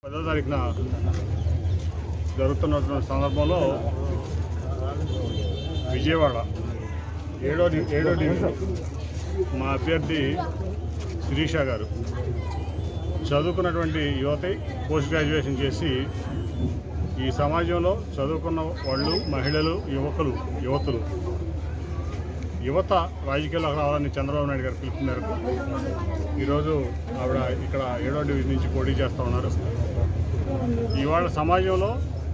పదో తారీఖున జరుగుతున్నటువంటి సందర్భంలో విజయవాడ ఏడో డి- ఏడో డివిజన్ మా అభ్యర్థి శిరీష గారు చదువుకున్నటువంటి యువతి పోస్ట్ గ్రాడ్యుయేషన్ చేసి ఈ సమాజంలో చదువుకున్న వాళ్ళు మహిళలు యువకులు యువతులు యువత రాజకీయాల్లోకి రావాలని చంద్రబాబు నాయుడు గారి పిలుపు మేరకు ఈరోజు ఆవిడ ఇక్కడ ఏడో డివిజన్ నుంచి పోటీ చేస్తూ ఉన్నారు ఇవాళ సమాజంలో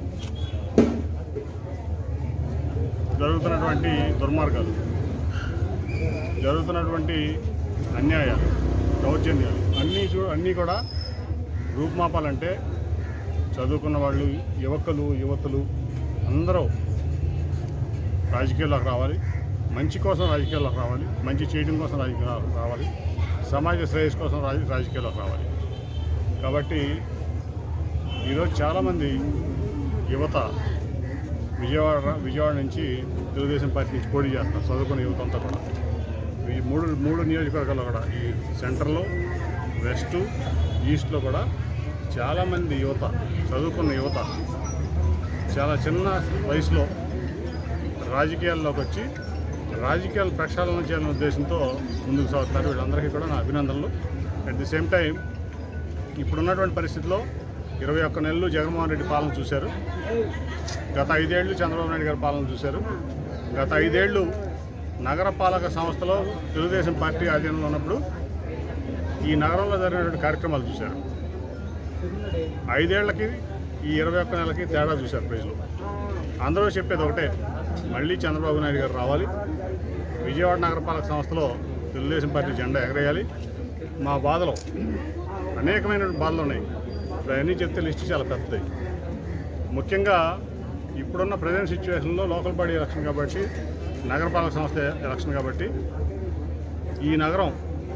జరుగుతున్నటువంటి దుర్మార్గాలు జరుగుతున్నటువంటి అన్యాయాలు దౌర్జన్యాలు అన్నీ చూ అన్నీ కూడా రూపుమాపాలంటే చదువుకున్న వాళ్ళు యువకులు యువతులు అందరూ రాజకీయాల్లోకి రావాలి మంచి కోసం రాజకీయాల్లోకి రావాలి మంచి చేయడం కోసం రాజకీయాల్లోకి రావాలి సమాజ శ్రేయస్ కోసం రాజ రాజకీయాల్లోకి రావాలి కాబట్టి ఈరోజు చాలామంది యువత విజయవాడ విజయవాడ నుంచి తెలుగుదేశం పార్టీ నుంచి పోటీ చేస్తారు చదువుకున్న యువత అంతా కూడా ఈ మూడు మూడు నియోజకవర్గాల్లో కూడా ఈ సెంటర్లో వెస్ట్ ఈస్ట్లో కూడా చాలామంది యువత చదువుకున్న యువత చాలా చిన్న వయసులో రాజకీయాల్లోకి వచ్చి రాజకీయాలు ప్రక్షాళన చేయాలనే ఉద్దేశంతో ముందుకు సాగుతున్నారు వీళ్ళందరికీ కూడా నా అభినందనలు అట్ ది సేమ్ టైం ఇప్పుడున్నటువంటి పరిస్థితిలో ఇరవై ఒక్క నెలలు జగన్మోహన్ రెడ్డి పాలన చూశారు గత ఐదేళ్లు చంద్రబాబు నాయుడు గారి పాలన చూశారు గత ఐదేళ్లు నగరపాలక సంస్థలో తెలుగుదేశం పార్టీ ఆధీనంలో ఉన్నప్పుడు ఈ నగరంలో జరిగినటువంటి కార్యక్రమాలు చూశారు ఐదేళ్లకి ఈ ఇరవై ఒక్క నెలకి తేడా చూశారు ప్రజలు అందరూ చెప్పేది ఒకటే మళ్ళీ చంద్రబాబు నాయుడు గారు రావాలి విజయవాడ నగరపాలక సంస్థలో తెలుగుదేశం పార్టీ జెండా ఎగరేయాలి మా బాధలు అనేకమైన బాధలు ఉన్నాయి ఇప్పుడు అవన్నీ చెప్తే లిస్ట్ చాలా పెద్దది ముఖ్యంగా ఇప్పుడున్న ప్రజెంట్ సిచ్యువేషన్లో లోకల్ బాడీ ఎలక్షన్ కాబట్టి నగరపాలక సంస్థ ఎలక్షన్ కాబట్టి ఈ నగరం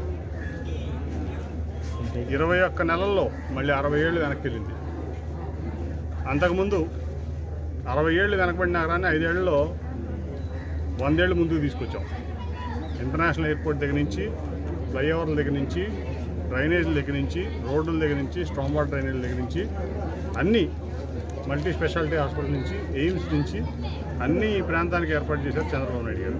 ఇరవై ఒక్క నెలల్లో మళ్ళీ అరవై ఏళ్ళు వెనక్కి వెళ్ళింది అంతకుముందు అరవై ఏళ్ళు వెనకబడిన నగరాన్ని ఐదేళ్లలో వందేళ్ళు ముందుకు తీసుకొచ్చాం ఇంటర్నేషనల్ ఎయిర్పోర్ట్ దగ్గర నుంచి ఫ్లైఓవర్ల దగ్గర నుంచి డ్రైనేజీల దగ్గర నుంచి రోడ్ల దగ్గర నుంచి స్ట్రాంగ్ వాటర్ డ్రైనేజీల దగ్గర నుంచి అన్నీ మల్టీ స్పెషాలిటీ హాస్పిటల్ నుంచి ఎయిమ్స్ నుంచి అన్నీ ఈ ప్రాంతానికి ఏర్పాటు చేశారు చంద్రబాబు నాయుడు గారు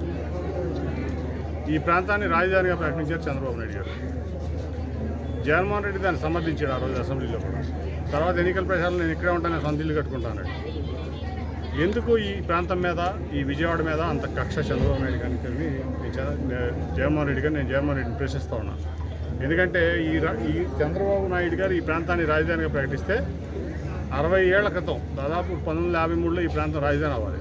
ఈ ప్రాంతాన్ని రాజధానిగా ప్రకటించారు చంద్రబాబు నాయుడు గారు జగన్మోహన్ రెడ్డి దాన్ని సమర్థించాడు ఆ రోజు అసెంబ్లీలో కూడా తర్వాత ఎన్నికల ప్రచారం నేను ఇక్కడే ఉంటాను సొంత ఇల్లు కట్టుకుంటాను ఎందుకు ఈ ప్రాంతం మీద ఈ విజయవాడ మీద అంత కక్ష చంద్రబాబు నాయుడు గారికి అని నేను చ- నే- జగన్మోహన్ రెడ్డి గారు నేను జగన్మోహన్ రెడ్డిని ప్రశ్నిస్తూ ఉన్నాను ఎందుకంటే ఈ రా- ఈ చంద్రబాబు నాయుడు గారు ఈ ప్రాంతాన్ని రాజధానిగా ప్రకటిస్తే అరవై ఏళ్ల క్రితం దాదాపు పంతొమ్మిది వందల యాభై మూడులో ఈ ప్రాంతం రాజధాని అవ్వాలి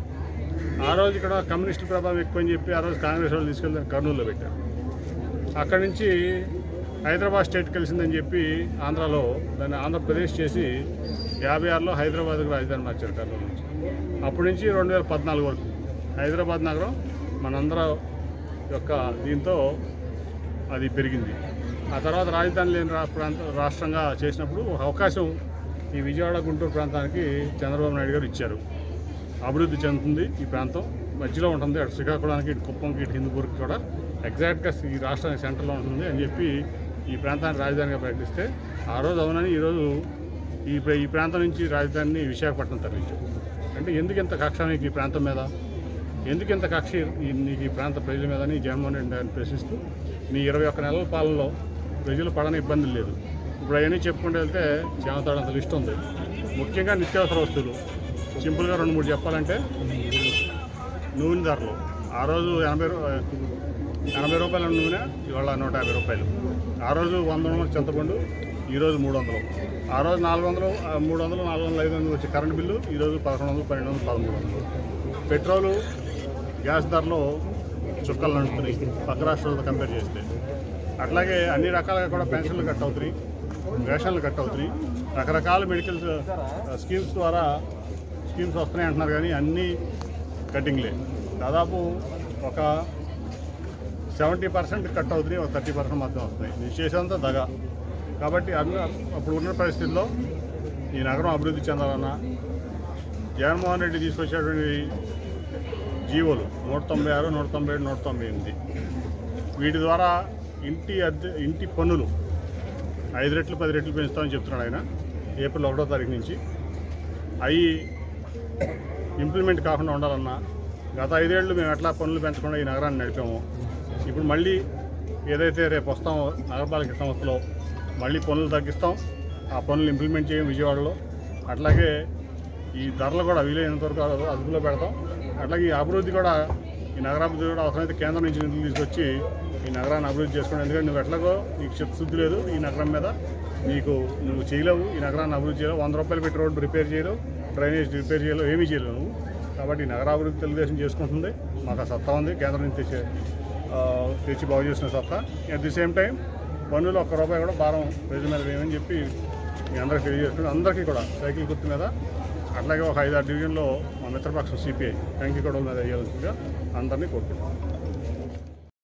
ఆ రోజు ఇక్కడ కమ్యూనిస్టు ప్రభావం ఎక్కువ అని చెప్పి ఆ రోజు కాంగ్రెస్ వాళ్ళు తీసుకెళ్ళి కర్నూలులో పెట్టారు అక్కడి నుంచి హైదరాబాద్ స్టేట్ కలిసిందని చెప్పి ఆంధ్రాలో దాన్ని ఆంధ్రప్రదేశ్ చేసి యాభై ఆరులో హైదరాబాద్కు రాజధాని మార్చారు కర్నూలు నుంచి అప్పటి నుంచి రెండు వేల పద్నాలుగు వరకు హైదరాబాద్ నగరం మనందరం యొక్క దీంతో అది పెరిగింది ఆ తర్వాత రాజధాని లేని రా ప్రాంత రాష్ట్రంగా చేసినప్పుడు ఒక అవకాశం ఈ విజయవాడ గుంటూరు ప్రాంతానికి చంద్రబాబు నాయుడు గారు ఇచ్చారు అభివృద్ధి చెందుతుంది ఈ ప్రాంతం మధ్యలో ఉంటుంది అటు శ్రీకాకుళానికి ఇటు కుప్పంకి ఇటు హిందూపూర్కి కూడా ఎగ్జాక్ట్గా ఈ రాష్ట్రానికి సెంటర్లో ఉంటుంది అని చెప్పి ఈ ప్రాంతాన్ని రాజధానిగా ప్రకటిస్తే ఆ రోజు అవునని ఈరోజు ఈ ప్ర- ఈ ప్రాంతం నుంచి రాజధానిని విశాఖపట్నం తరలించారు అంటే ఎందుకు ఇంత కక్ష నీకు ఈ ప్రాంతం మీద ఎందుకు ఇంత కక్ష ఈ- నీకు ఈ ప్రాంత ప్రజల మీద అని జగన్మోహన్ రెడ్డి గారిని ప్రశ్నిస్తూ నీ ఇరవై ఒక్క నెలల పాలనలో ప్రజలు పడని ఇబ్బందులు లేదు ఇప్పుడు అవన్నీ చెప్పుకుంటూ వెళ్తే చేమతాడంత లిస్ట్ ఉంది ముఖ్యంగా నిత్యావసర వస్తువులు సింపుల్గా రెండు మూడు చెప్పాలంటే నూనె ధరలు ఆ రోజు ఎనభై రూ- ఎనభై రూపాయల నూనె ఇవాళ నూట యాభై రూపాయలు ఆ రోజు వంద వందల చింతపండు ఈరోజు మూడు వందలు ఆ రోజు నాలుగు వందలు ఆ, మూడు వందలు నాలుగు వందలు ఐదు వందలు వచ్చే కరెంట్ బిల్లు ఈరోజు పదకొండు వందలు పన్నెండు వందలు పదమూడు వందలు పెట్రోలు గ్యాస్ ధరలు చుక్కలు నడుస్తున్నాయి పక్క రాష్ట్రాలతో కంపేర్ చేస్తే అట్లాగే అన్ని రకాలుగా కూడా పెన్షన్లు కట్ అవుతున్నాయి రేషన్లు కట్ అవుతున్నాయి రకరకాల మెడికల్ స్కీమ్స్ ద్వారా స్కీమ్స్ వస్తున్నాయి అంటున్నారు కానీ అన్నీ కటింగ్లే దాదాపు ఒక సెవెంటీ పర్సెంట్ కట్ అవుతున్నాయి ఒక థర్టీ పర్సెంట్ మాత్రం వస్తున్నాయి నేను చేసేంత దగ కాబట్టి అన్న అప్పుడు ఉన్న పరిస్థితుల్లో ఈ నగరం అభివృద్ధి చెందాలన్నా జగన్మోహన్ రెడ్డి తీసుకొచ్చేటువంటి జీవోలు నూట తొంభై ఆరు నూట తొంభై ఏడు నూట తొంభై ఎనిమిది వీటి ద్వారా ఇంటి అద్దె ఇంటి పన్నులు ఐదు రెట్లు పది రెట్లు పెంచుతామని చెప్తున్నాడు ఆయన ఏప్రిల్ ఒకటో తారీఖు నుంచి అవి ఇంప్లిమెంట్ కాకుండా ఉండాలన్నా గత ఐదేళ్లు మేము ఎట్లా పనులు పెంచకుండా ఈ నగరాన్ని నడిపాము ఇప్పుడు మళ్ళీ ఏదైతే రేపు వస్తామో నగరపాలిక సంస్థలో మళ్ళీ పనులు తగ్గిస్తాం ఆ పనులు ఇంప్లిమెంట్ చేయం విజయవాడలో అట్లాగే ఈ ధరలు కూడా వీలైనంత వరకు అదు- అదుపులో పెడతాం అట్లాగే ఈ అభివృద్ధి కూడా ఈ నగరాభివృద్ధి కూడా అవసరమైతే కేంద్రం నుంచి నిధులు తీసుకొచ్చి ఈ నగరాన్ని అభివృద్ధి చేసుకోండి ఎందుకంటే నువ్వు ఎట్లాగో నీకు చిత్తశుద్ధి లేదు ఈ నగరం మీద నీకు నువ్వు చేయలేవు ఈ నగరాన్ని అభివృద్ధి చేయలేవు వంద రూపాయలు పెట్టి రోడ్డు రిపేర్ చేయలేవు డ్రైనేజ్ రిపేర్ చేయలేవు ఏమీ చేయలేవు నువ్వు కాబట్టి ఈ నగరాభివృద్ధి తెలుగుదేశం చేసుకుంటుంది మాకు ఆ సత్తా ఉంది కేంద్రం నుంచి తెచ్చే ఆ, తెచ్చి బాగు చేసిన సత్తా అట్ ది సేమ్ టైం పన్నులు ఒక్క రూపాయి కూడా భారం ప్రజల మీద వేయమని చెప్పి మీ అందరికీ తెలియజేస్తున్నాం అందరికీ కూడా సైకిల్ గుర్తు మీద అట్లాగే ఒక ఐదారు డివిజన్లో మా మిత్రపక్షం సిపిఐ వెంకీ కూడా మీద వేయాల్సిందిగా అందరినీ కోరుకుంటున్నాం